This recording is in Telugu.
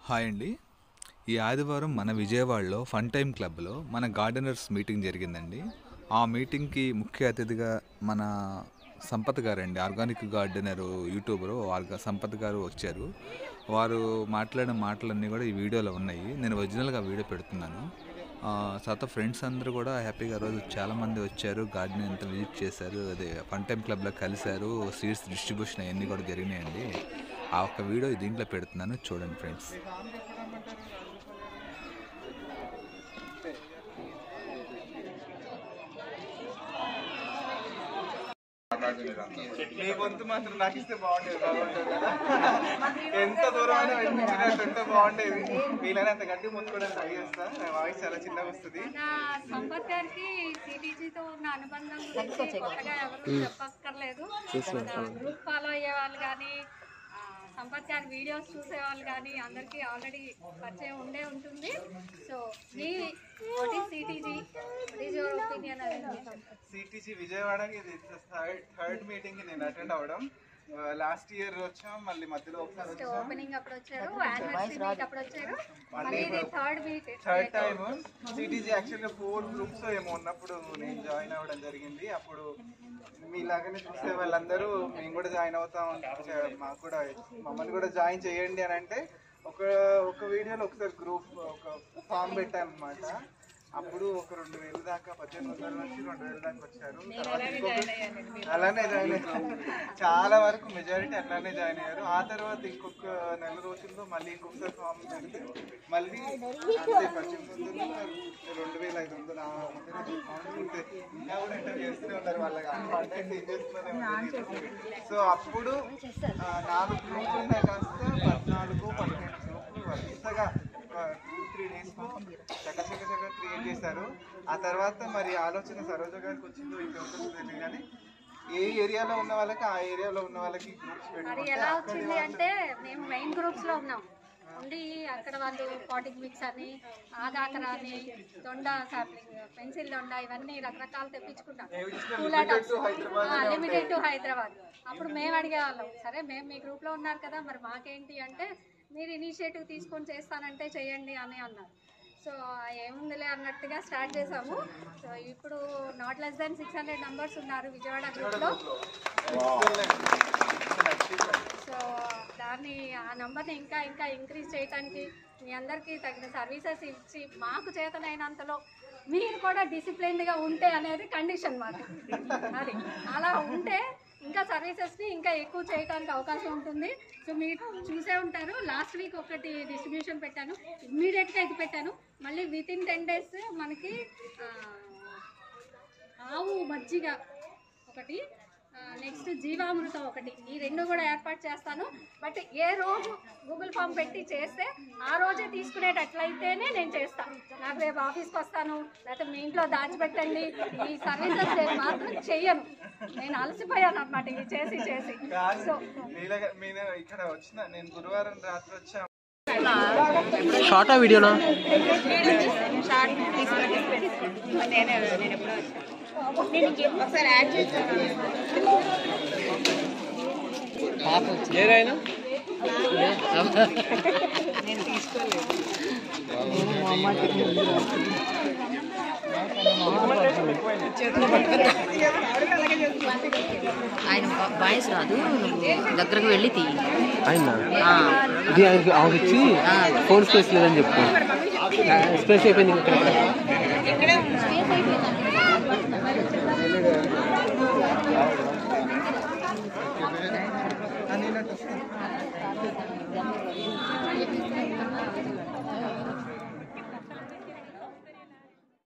హాయ్ అండి ఈ ఆదివారం మన విజయవాడలో ఫన్ టైమ్ క్లబ్లో మన గార్డెనర్స్ మీటింగ్ జరిగిందండి ఆ మీటింగ్కి ముఖ్య అతిథిగా మన సంపత్ గారండి ఆర్గానిక్ గార్డెనర్ యూట్యూబరు ఆర్గా సంపత్ గారు వచ్చారు వారు మాట్లాడిన మాటలన్నీ కూడా ఈ వీడియోలో ఉన్నాయి నేను ఒరిజినల్గా వీడియో పెడుతున్నాను ఆ, తర్వాత ఫ్రెండ్స్ అందరూ కూడా హ్యాపీగా ఆ రోజు చాలామంది వచ్చారు గార్డెన్ అంతా విజిట్ చేశారు అదే ఫన్ టైమ్ క్లబ్లో కలిశారు సీడ్స్ డిస్ట్రిబ్యూషన్ అవన్నీ కూడా జరిగినాయండి ఆ ఒక్క వీడియో దీంట్లో పెడుతున్నాను చూడండి ఫ్రెండ్స్ మీ గొంతు మాత్రం నాకు ఇస్తే బాగుండేది బాగుండేది కదా. ఎంత దూరం అయినా వినిపించినట్టు ఉంటే బాగుండేది వీలైనంత గట్టి ముట్టుకోవడానికి ట్రై చేస్తా నా వాయిస్ చాలా చిన్నగా వస్తుంది నా సంపత్ గారికి సిటీజీతో ఉన్న అనుబంధం గురించి కొత్తగా ఎవరు చెప్పక్కర్లేదు మన గ్రూప్ ఫాలో అయ్యే వాళ్ళు కానీ సంపత్ గారి వీడియోస్ చూసే వాళ్ళు కానీ అందరికీ ఆల్రెడీ పరిచయం ఉండే ఉంటుంది సో మీ what is CTG what is your opinion అనేది సిటీజీ విజయవాడకి ఇది థర్డ్ థర్డ్ మీటింగ్ కి నేను అటెండ్ అవ్వడం లాస్ట్ ఇయర్ వచ్చాం మళ్ళీ మధ్యలో ఒకసారి ఫస్ట్ వచ్చాం ఓపెనింగ్ అప్పుడు వచ్చారు యానివర్సరీ మీట్ అప్పుడు వచ్చారు మళ్ళీ ఇది third meet third time CTG యాక్చువల్గా ఫోర్ గ్రూప్స్ ఏమో ఉన్నప్పుడు నేను జాయిన్ అవ్వడం జరిగింది అప్పుడు మీలాగానే చూసే వాళ్ళందరూ మేము కూడా జాయిన్ అవుతాం చే- మాకు కూడా మమ్మల్ని కూడా జాయిన్ చేయండి అని అంటే ఒక ఒక వీడియోలో ఒకసారి గ్రూప్ ఒక ఫామ్ పెట్టాను అనమాట అప్పుడు ఒక రెండు వేలు దాకా పద్దెనిమిది వందల నుంచి రెండు వేల దాకా వచ్చారు తర్వాత ఇంకొక అలానే జాయిన్ అయ్యారు చాలా వరకు మెజారిటీ అట్లానే జాయిన్ అయ్యారు ఆ తర్వాత ఇంకొక నెల రోజుల్లో మళ్ళీ ఇంకొకసారి ఫామ్ పెడితే మళ్ళీ అంతే పద్దెనిమిది వందలు రెండు వేల ఐదు వందలు ఆ మధ్యలో ఫామ్స్ ఉంటే ఇంకా కూడా ఎంటర్ చేస్తూనే ఉన్నారు వాళ్ళకి కాంటాక్ట్ ఏం చేస్తున్నారో సో అప్పుడు ఆ, నాలుగు గ్రూపులు ఉన్నాయి కాస్త పద్నాలుగు పదిహేను గ్రూపులు వరుసగా టూ త్రీ డేస్ చక్క చక్క చక్క క్రియేట్ చేశారు ఆ తర్వాత మరి ఆలోచన సరోజ గారికి వచ్చిందో ఇంకొకటి తెలియదు కానీ ఏ ఏరియాలో ఉన్న వాళ్ళకి ఆ ఏరియాలో ఉన్న వాళ్ళకి గ్రూప్స్ మరి పెట్టుకుంటే ఎలా వచ్చింది అంటే మేము మెయిన్ గ్రూప్స్ లో ఉన్నాం ఉండి అక్కడ వాళ్ళు పాటిక్ మిక్స్ అని ఆగాకర అని దొండ సాప్లింగ్ పెన్సిల్ దొండ ఇవన్నీ రకరకాలు తెప్పించుకుంటాం లిమిటెడ్ టు హైదరాబాద్ అప్పుడు మేము అడిగేవాళ్ళం సరే మేము మీ గ్రూప్ లో ఉన్నారు కదా మరి మాకేంటి అంటే మీరు ఇనిషియేటివ్ తీసుకొని చేస్తానంటే చేయండి అని అన్నారు సో ఏముందిలే అన్నట్టుగా స్టార్ట్ చేసాము సో ఇప్పుడు not less than six hundred numbers ఉన్నారు విజయవాడ గ్రూప్లో సో దాన్ని ఆ నంబర్ని ఇంకా ఇంకా ఇంక్రీజ్ చేయడానికి మీ అందరికీ తగిన సర్వీసెస్ ఇచ్చి మాకు చేతనైనంతలో మీరు కూడా డిసిప్లిన్డ్గా ఉంటే అనేది కండిషన్ మాకు అది అలా ఉంటే ఇంకా సర్వీసెస్ని ఇంకా ఎక్కువ చేయడానికి అవకాశం ఉంటుంది సో మీరు చూసే ఉంటారు లాస్ట్ వీక్ ఒకటి డిస్ట్రిబ్యూషన్ పెట్టాను ఇమ్మీడియట్గా ఇది పెట్టాను మళ్ళీ విత్ ఇన్ టెన్ డేస్ మనకి ఆ, ఆవు మజ్జిగ ఒకటి నెక్స్ట్ జీవామృతం ఒకటి ఈ రెండు కూడా ఏర్పాటు చేస్తాను బట్ ఏ రోజు గూగుల్ ఫామ్ పెట్టి చేస్తే ఆ రోజే తీసుకునేటట్లయితేనే నేను చేస్తాను నాకు రేపు ఆఫీస్కి వస్తాను లేకపోతే మీ ఇంట్లో దాచిపెట్టండి ఈ సర్వీసెస్ నేను మాత్రం చెయ్యను నేను అలసిపోయాను అనమాట ఇది చేసి చేసి సో మీలాగా మీరు ఇక్కడ వచ్చిన నేను గురువారం రాత్రి వచ్చా షార్టా వీడియోనా ఏదైనా ఆయన వాయిస్ రాదు నువ్వు దగ్గరకు వెళ్ళి తీయి ఆయన ఆ, ఇది ఆయనకి ఆవిడ ఇచ్చి ఫోన్ స్పేస్ లేదని చెప్పు స్పేస్ అయిపోయింది ఇక్కడ